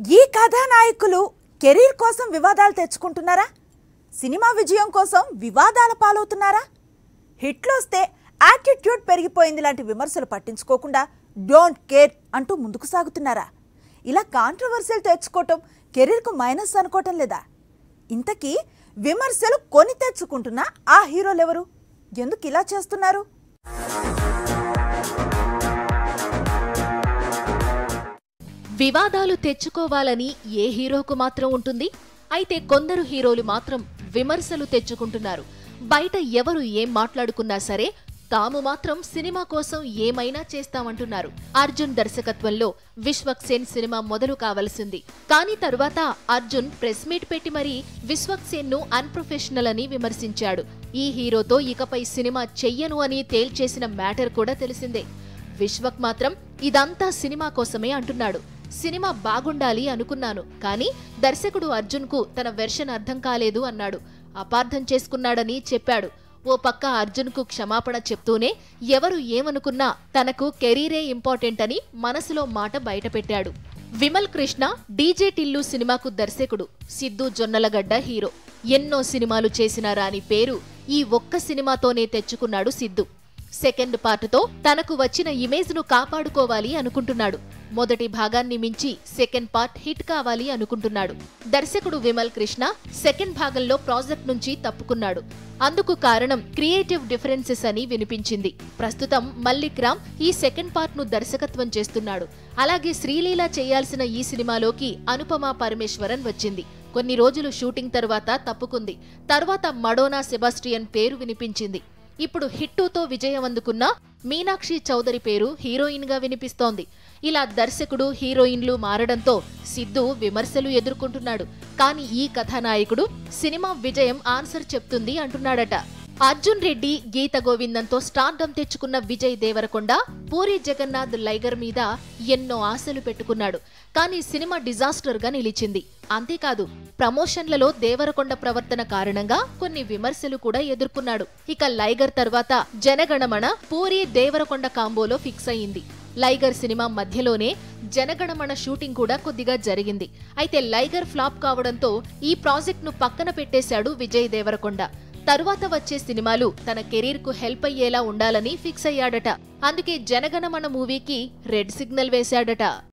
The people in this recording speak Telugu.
ఈ కథానాయకులు కెరీర్ కోసం వివాదాలు తెచ్చుకుంటున్నారా సినిమా విజయం కోసం వివాదాల పాలవుతున్నారా హిట్లొస్తే యాటిట్యూడ్ పెరిగిపోయింది లాంటి విమర్శలు పట్టించుకోకుండా డోంట్ కేర్ అంటూ ముందుకు సాగుతున్నారా ఇలా కాంట్రవర్సీలు తెచ్చుకోవటం కెరీర్కు మైనస్ అనుకోవటం లేదా ఇంతకీ విమర్శలు కొని తెచ్చుకుంటున్న ఆ హీరోలు ఎవరు ఎందుకు ఇలా చేస్తున్నారు వివాదాలు తెచ్చుకోవాలని ఏ హీరోకు మాత్రం ఉంటుంది అయితే కొందరు హీరోలు మాత్రం విమర్శలు తెచ్చుకుంటున్నారు బయట ఎవరు ఏం మాట్లాడుకున్నా సరే తాము మాత్రం సినిమా కోసం ఏమైనా చేస్తామంటున్నారు అర్జున్ దర్శకత్వంలో విశ్వక్ సేన్ సినిమా మొదలు కావలసింది కానీ తరువాత అర్జున్ ప్రెస్ మీట్ పెట్టి మరీ విశ్వక్ సేన్ ను అన్ప్రొఫెషనల్ అని విమర్శించాడు ఈ హీరోతో ఇకపై సినిమా చెయ్యను అని తేల్చేసిన మ్యాటర్ కూడా తెలిసిందే విశ్వక్ మాత్రం ఇదంతా సినిమా కోసమే అంటున్నాడు సినిమా బాగుండాలి అనుకున్నాను కానీ దర్శకుడు అర్జున్కు తన వెర్షన్ అర్థం కాలేదు అన్నాడు అపార్థం చేసుకున్నాడని చెప్పాడు ఓ పక్క అర్జున్కు క్షమాపణ చెప్తూనే ఎవరు ఏమనుకున్నా తనకు కెరీరే ఇంపార్టెంట్ అని మనసులో మాట బయటపెట్టాడు విమల్ కృష్ణ డీజే టిల్లు సినిమాకు దర్శకుడు సిద్ధు జొన్నలగడ్డ హీరో ఎన్నో సినిమాలు చేసిన రాని పేరు ఈ ఒక్క సినిమాతోనే తెచ్చుకున్నాడు సిద్ధు సెకండ్ పార్టుతో తనకు వచ్చిన ఇమేజ్ ను కాపాడుకోవాలి అనుకుంటున్నాడు మొదటి భాగాన్ని మించి సెకండ్ పార్ట్ హిట్ కావాలి అనుకుంటున్నాడు దర్శకుడు విమల్ కృష్ణ సెకండ్ భాగంలో ప్రాజెక్ట్ నుంచి తప్పుకున్నాడు అందుకు కారణం క్రియేటివ్ డిఫరెన్సెస్ అని వినిపించింది ప్రస్తుతం మల్లిక్ రామ్ ఈ సెకండ్ పార్ట్ ను దర్శకత్వం చేస్తున్నాడు అలాగే శ్రీలీల చేయాల్సిన ఈ సినిమాలోకి అనుపమ పరమేశ్వరన్ వచ్చింది కొన్ని రోజులు షూటింగ్ తర్వాత తప్పుకుంది తర్వాత మడోనా సెబాస్టియన్ పేరు వినిపించింది ఇప్పుడు హిట్టుతో విజయం అందుకున్న మీనాక్షి చౌదరి పేరు హీరోయిన్ గా వినిపిస్తోంది ఇలా దర్శకుడు హీరోయిన్లు మారడంతో సిద్ధు విమర్శలు ఎదుర్కొంటున్నాడు కానీ ఈ కథానాయకుడు సినిమా విజయం ఆన్సర్ చెప్తుంది అంటున్నాడట అర్జున్ రెడ్డి గీత గోవిందంతో స్టార్డమ్ తెచ్చుకున్న విజయ్ దేవరకొండ పూరి జగన్నాథ్ లైగర్ మీద ఎన్నో ఆశలు పెట్టుకున్నాడు కానీ సినిమా డిజాస్టర్ గా నిలిచింది అంతేకాదు ప్రమోషన్లలో దేవరకొండ ప్రవర్తన కారణంగా కొన్ని విమర్శలు కూడా ఎదుర్కొన్నాడు ఇక లైగర్ తర్వాత జనగణమన పూరి దేవరకొండ కాంబోలో ఫిక్స్ అయింది లైగర్ సినిమా మధ్యలోనే జనగణమన షూటింగ్ కూడా కొద్దిగా జరిగింది అయితే లైగర్ ఫ్లాప్ కావడంతో ఈ ప్రాజెక్ట్ ను పక్కన పెట్టేశాడు విజయ్ దేవరకొండ తరువాత వచ్చే సినిమాలు తన కెరీర్ కు హెల్ప్ అయ్యేలా ఉండాలని ఫిక్స్ అయ్యాడట అందుకే జనగణమన మూవీకి రెడ్ సిగ్నల్ వేశాడట